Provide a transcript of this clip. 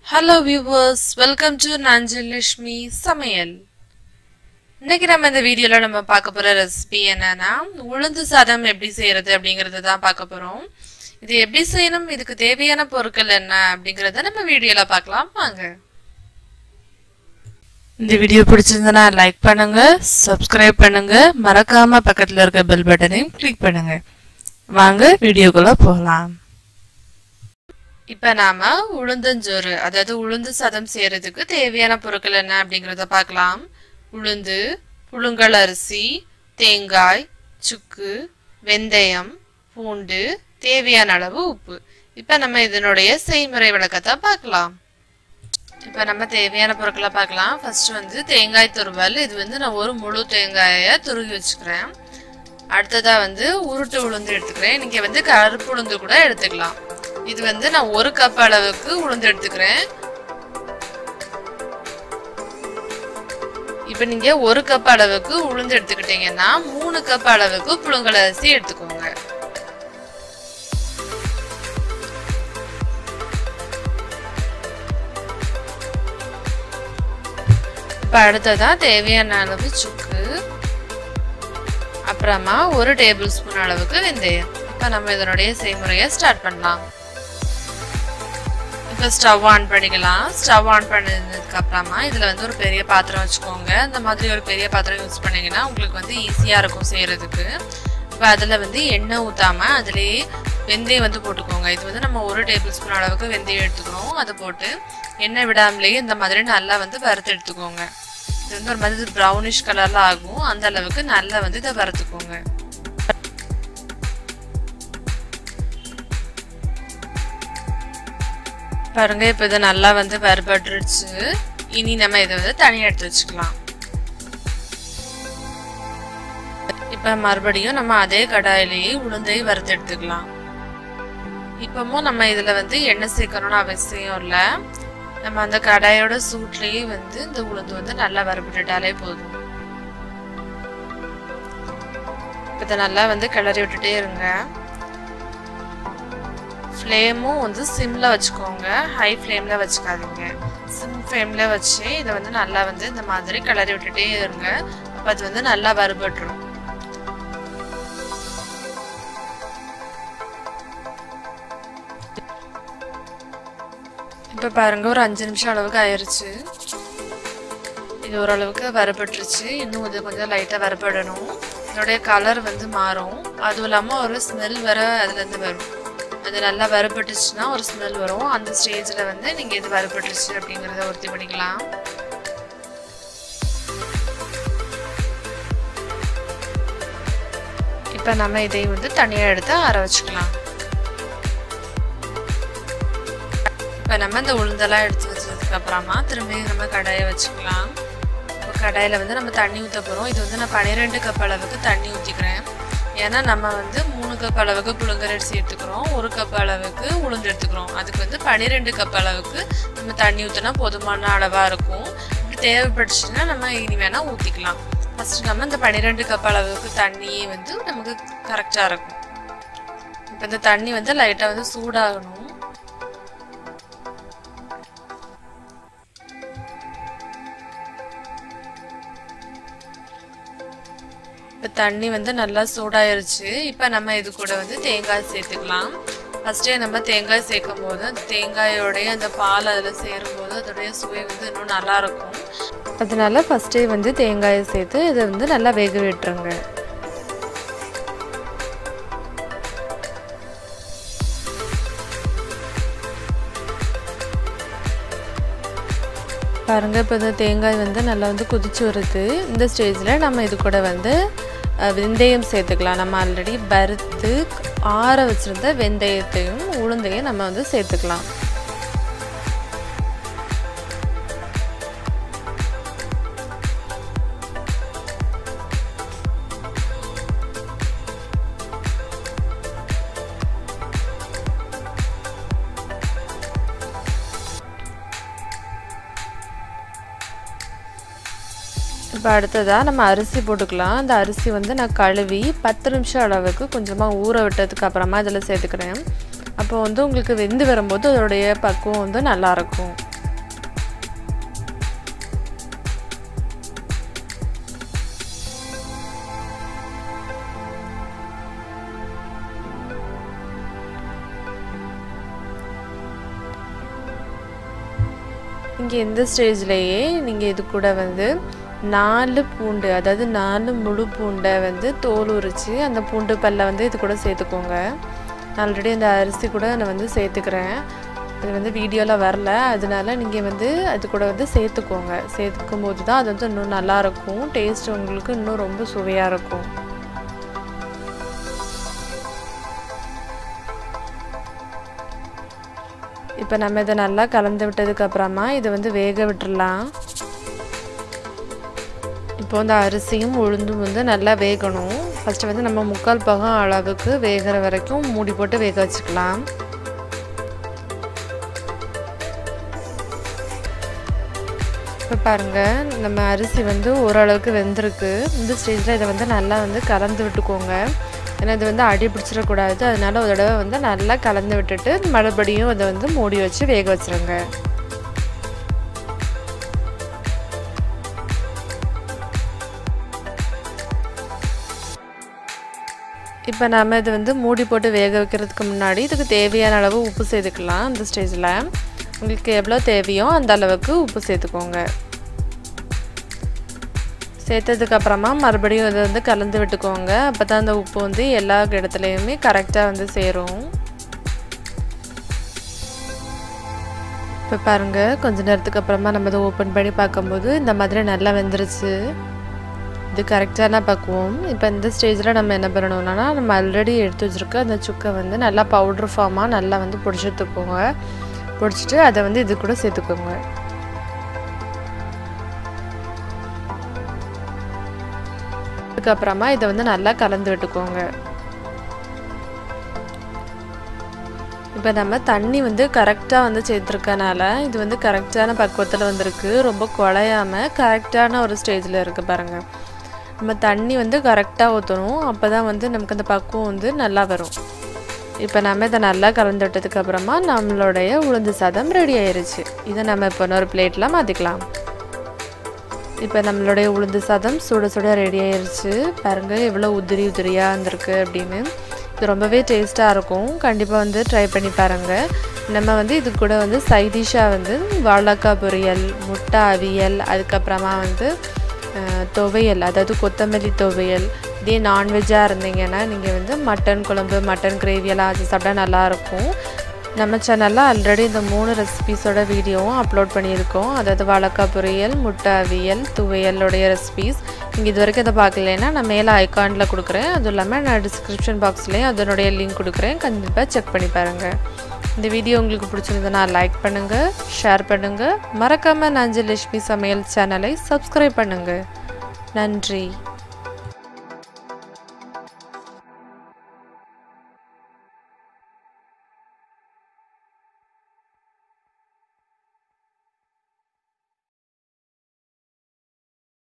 hello viewers welcome to Nanjalakshmi சமையல் இன்னைக்கு நம்ம இந்த வீடியோல நம்ம பார்க்க போற ரெசிபி என்னன்னா உளுந்து சாதம் எப்படி செய்யறது அப்படிங்கறத தான் பார்க்க போறோம் இது எப்படி செய்யணும் இதுக்கு தேவையான பொருட்கள் என்ன அப்படிங்கறத நம்ம வீடியோல பார்க்கலாம் வாங்க இந்த வீடியோ பிடிச்சிருந்தனா லைக் பண்ணுங்க சப்ஸ்கிரைப் பண்ணுங்க மறக்காம பக்கத்துல இருக்க பெல் பட்டனையும் கிளிக் பண்ணுங்க வாங்க வீடியோக்குள்ள போகலாம் இப்ப நாம உளுந்தஞ்சோறு அதாவது உளுந்து சதம் செய்யறதுக்கு தேவையான பொருட்கள் என்ன அப்படிங்கறத பார்க்கலாம் உளுந்து புழுங்கல் அரிசி தேங்காய் சுக்கு வெந்தயம் பூண்டு தேவையான அளவு உப்பு இப்ப நம்ம இதனுடைய செய்முறை விளக்கத்தை பார்க்கலாம் இப்ப நம்ம தேவையான பொருட்களை பார்க்கலாம் ஃபர்ஸ்ட் வந்து தேங்காய் துருவல் இது வந்து நான் ஒரு முழு தேங்காயை துருகி வச்சுக்கிறேன் அடுத்ததா வந்து உருட்டு உளுந்து எடுத்துக்கிறேன் நீங்க வந்து கருப்பு உளுந்து கூட எடுத்துக்கலாம் இது வந்து நான் ஒரு கப் அளவுக்கு உளுந்து எடுத்துக்கிறேன் இப்போ நீங்க ஒரு கப் அளவுக்கு உளுந்து எடுத்துக்கிட்டீங்கன்னா மூணு கப் அளவுக்கு புழுங்கல் அரிசி எடுத்துக்கோங்க இப்போ அடுத்ததா தேவையான அளவு சுக்கு அப்புறமா ஒரு டேபிள் ஸ்பூன் அளவுக்கு வெந்தயம் இப்போ நம்ம இதனுடைய செய்முறையை ஸ்டார்ட் பண்ணலாம் இப்போ ஸ்டவ் ஆன் பண்ணிக்கலாம் ஸ்டவ் ஆன் பண்ணதுக்கு அப்புறமா இதில் வந்து ஒரு பெரிய பாத்திரம் வச்சுக்கோங்க இந்த மாதிரி ஒரு பெரிய பாத்திரம் யூஸ் பண்ணிங்கன்னா உங்களுக்கு வந்து ஈஸியாக இருக்கும் செய்கிறதுக்கு இப்போ அதில் வந்து எண்ணெய் ஊற்றாமல் அதுலேயே வெந்தயம் வந்து போட்டுக்கோங்க இது வந்து நம்ம ஒரு டேபிள் ஸ்பூன் அளவுக்கு வெந்தயம் எடுத்துக்கிறோம் அதை போட்டு எண்ணெய் விடாமலேயே இந்த மாதிரி நல்லா வந்து வறுத்து எடுத்துக்கோங்க இது வந்து ஒரு மாதிரி ப்ரௌனிஷ் கலரில் ஆகும் அந்த அளவுக்கு நல்லா வந்து இதை வறுத்துக்கோங்க பாருங்க இப்போ இது நல்லா வந்து வறுபட்டுருச்சு இனி நம்ம இதை வந்து தனியாக எடுத்து வச்சுக்கலாம் இப்போ மறுபடியும் நம்ம அதே கடாயிலேயே உளுந்தை வறுத்து எடுத்துக்கலாம் இப்பவும் நம்ம இதில் வந்து எண்ணெய் சேர்க்கணும்னு அவசியம் இல்லை நம்ம அந்த கடாயோட சூட்லேயே வந்து இந்த உளுந்து வந்து நல்லா வறுபட்டுட்டாலே போதும் இதை நல்லா வந்து கிளறி விட்டுட்டே இருங்க ஃப்ளேமும் வந்து சிம்மில் வச்சுக்கோங்க ஹை ஃப்ளேமில் வச்சுக்காதீங்க சிம் ஃப்ளேமில் வச்சு இதை வந்து நல்லா வந்து இந்த மாதிரி கிளறி விட்டுட்டே இருங்க அப்போ அது வந்து நல்லா வறுபட்டுரும் இப்போ பாருங்க ஒரு அஞ்சு நிமிஷம் அளவுக்கு ஆயிடுச்சு இது ஓரளவுக்கு வறுபட்டுருச்சு இன்னும் இது கொஞ்சம் லைட்டாக வறுபடணும் இதோடைய கலர் வந்து மாறும் அதுவும் இல்லாமல் ஒரு ஸ்மெல் வர அதுலேருந்து வரும் அது நல்லா வறுபட்டுச்சுன்னா ஒரு ஸ்மெல் வரும் அந்த ஸ்டேஜில் வந்து நீங்கள் இது வறுபட்டுருச்சு அப்படிங்கிறத உறுதி பண்ணிக்கலாம் இப்போ நம்ம இதை வந்து தனியாக எடுத்து அரை வச்சுக்கலாம் இப்போ நம்ம இந்த உளுந்தெல்லாம் எடுத்து வச்சதுக்கு அப்புறமா திரும்பி நம்ம கடாயை வச்சுக்கலாம் இப்போ கடாயில் வந்து நம்ம தண்ணி ஊற்ற போகிறோம் இது வந்து நான் பன்னிரெண்டு கப் அளவுக்கு தண்ணி ஊற்றிக்கிறேன் ஏன்னா நம்ம வந்து மூணு கப் அளவுக்கு புழுங்கரிசி எடுத்துக்கிறோம் ஒரு கப் அளவுக்கு உளுந்து எடுத்துக்கிறோம் அதுக்கு வந்து பன்னிரெண்டு கப் அளவுக்கு நம்ம தண்ணி ஊற்றினா போதுமான அளவாக இருக்கும் இப்படி தேவைப்பட்டுச்சுன்னா நம்ம இனி வேணால் ஊற்றிக்கலாம் ஃபஸ்ட்டு நம்ம இந்த பன்னிரெண்டு கப் அளவுக்கு தண்ணியே வந்து நமக்கு கரெக்டாக இருக்கும் இப்போ இந்த தண்ணி வந்து லைட்டாக வந்து சூடாகணும் இப்போ தண்ணி வந்து நல்லா சூடாயிருச்சு இப்போ நம்ம இது கூட வந்து தேங்காய் சேர்த்துக்கலாம் ஃபஸ்ட்டே நம்ம தேங்காய் சேர்க்கும் போது அந்த தேங்காயோடைய அந்த பால் அதில் சேரும்போது அதோடைய சுவை வந்து இன்னும் நல்லாயிருக்கும் அதனால ஃபஸ்ட்டே வந்து தேங்காயை சேர்த்து இதை வந்து நல்லா வேக விட்டுருங்க பாருங்கள் இப்போ இந்த தேங்காய் வந்து நல்லா வந்து கொதிச்சு வருது இந்த ஸ்டேஜில் நம்ம இது கூட வந்து வெந்தயம் சேர்த்துக்கலாம் நம்ம ஆல்ரெடி வறுத்து ஆற வச்சுருந்த வெந்தயத்தையும் உளுந்தையும் நம்ம வந்து சேர்த்துக்கலாம் இப்போ அடுத்ததாக நம்ம அரிசி போட்டுக்கலாம் அந்த அரிசி வந்து நான் கழுவி பத்து நிமிஷம் அளவுக்கு கொஞ்சமாக ஊற விட்டதுக்கு அப்புறமா இதில் சேர்த்துக்கிறேன் அப்போ வந்து உங்களுக்கு வெந்து வரும்போது அதோடைய பக்குவம் வந்து நல்லாயிருக்கும் இங்கே இந்த ஸ்டேஜ்லேயே நீங்கள் இது கூட வந்து நாலு பூண்டு அதாவது நாலு முழு பூண்டை வந்து தோல் உரித்து அந்த பூண்டு பல்லை வந்து இது கூட சேர்த்துக்கோங்க ஆல்ரெடி அந்த அரிசி கூட நான் வந்து சேர்த்துக்கிறேன் இது வந்து வீடியோவில் வரல அதனால நீங்கள் வந்து அது கூட வந்து சேர்த்துக்கோங்க சேர்த்துக்கும் போது தான் அது வந்து இன்னும் நல்லாயிருக்கும் டேஸ்ட் உங்களுக்கு இன்னும் ரொம்ப சுவையாக இருக்கும் இப்போ நம்ம இதை நல்லா கலந்து விட்டதுக்கு அப்புறமா இதை வந்து வேக விட்டுடலாம் இப்போ இந்த அரிசியும் உளுந்தும் வந்து நல்லா வேகணும் ஃபஸ்ட்டு வந்து நம்ம முக்கால் பகம் அளவுக்கு வேகிற வரைக்கும் மூடி போட்டு வேக வச்சுக்கலாம் இப்போ பாருங்கள் நம்ம அரிசி வந்து ஓரளவுக்கு வெந்திருக்கு இந்த ஸ்டேஜில் இதை வந்து நல்லா வந்து கலந்து விட்டுக்கோங்க ஏன்னா இது வந்து அடி பிடிச்சிடக்கூடாது அதனால ஒரு தடவை வந்து நல்லா கலந்து விட்டுட்டு மறுபடியும் அதை வந்து மூடி வச்சு வேக வச்சுருங்க இப்போ நம்ம இது வந்து மூடி போட்டு வேக வைக்கிறதுக்கு முன்னாடி இதுக்கு தேவையான அளவு உப்பு சேர்த்துக்கலாம் இந்த ஸ்டேஜில் உங்களுக்கு எவ்வளோ தேவையோ அந்த அளவுக்கு உப்பு சேர்த்துக்கோங்க சேர்த்ததுக்கப்புறமா மறுபடியும் இதை வந்து கலந்து விட்டுக்கோங்க அப்போ தான் அந்த உப்பு வந்து எல்லா இடத்துலையுமே கரெக்டாக வந்து சேரும் இப்போ பாருங்கள் கொஞ்ச நேரத்துக்கு அப்புறமா நம்ம இதை ஓப்பன் பண்ணி பார்க்கும்போது இந்த மாதிரி நல்லா வெந்துருச்சு இது கரெக்டான பக்குவம் இப்போ இந்த ஸ்டேஜில் நம்ம என்ன பண்ணணும்னா நம்ம ஆல்ரெடி எடுத்து வச்சுருக்க அந்த சுக்கை வந்து நல்லா பவுட்ரு ஃபார்மாக நல்லா வந்து பிடிச்சிட்டுக்கோங்க பிடிச்சிட்டு அதை வந்து இது கூட சேர்த்துக்கோங்க அதுக்கப்புறமா இதை வந்து நல்லா கலந்து விட்டுக்கோங்க இப்போ நம்ம தண்ணி வந்து கரெக்டாக வந்து சேர்த்துருக்கனால இது வந்து கரெக்டான பக்குவத்தில் வந்திருக்கு ரொம்ப குழையாமல் கரெக்டான ஒரு ஸ்டேஜில் இருக்குது பாருங்கள் நம்ம தண்ணி வந்து கரெக்டாக ஊற்றணும் அப்போ தான் வந்து நமக்கு அந்த பக்குவம் வந்து நல்லா வரும் இப்போ நம்ம இதை நல்லா கலந்து விட்டதுக்கு அப்புறமா நம்மளுடைய உளுந்து சாதம் ரெடி ஆயிருச்சு இதை நம்ம இப்போ இன்னொரு பிளேட்டில் மாற்றிக்கலாம் இப்போ நம்மளுடைய உளுந்து சாதம் சுட சுட ரெடி ஆயிருச்சு பாருங்கள் எவ்வளோ உதிரி உதிரியாக இருந்திருக்கு அப்படின்னு இது ரொம்பவே டேஸ்ட்டாக இருக்கும் கண்டிப்பாக வந்து ட்ரை பண்ணி பாருங்கள் நம்ம வந்து இது கூட வந்து சைடிஷாக வந்து வாழைக்காய் பொரியல் முட்டை அவியல் அதுக்கப்புறமா வந்து துவையல் அதாவது கொத்தமல்லி துவையல் இதே நான்வெஜ்ஜாக இருந்தீங்கன்னா நீங்கள் வந்து மட்டன் குழம்பு மட்டன் கிரேவியெல்லாம் அது சாப்பிட்டா நல்லாயிருக்கும் நம்ம சேனலில் ஆல்ரெடி இந்த மூணு ரெசிபீஸோட வீடியோவும் அப்லோட் பண்ணியிருக்கோம் அதாவது வாழைக்காய் பொரியல் முட்டை அவியல் துவையலுடைய ரெசிபீஸ் நீங்கள் இது வரைக்கும் இதை பார்க்கலன்னா நான் மேலே ஐக்கானில் கொடுக்குறேன் அதுவும் இல்லாமல் நான் டிஸ்கிரிப்ஷன் பாக்ஸ்லேயும் அதனுடைய லிங்க் கொடுக்குறேன் கண்டிப்பாக செக் பண்ணி பாருங்கள் இந்த வீடியோ உங்களுக்கு பிடிச்சிருந்ததுன்னா லைக் பண்ணுங்கள் ஷேர் பண்ணுங்கள் மறக்காமல் நஞ்சு லட்சுமி சமையல் சேனலை சப்ஸ்கிரைப் பண்ணுங்கள் நன்றி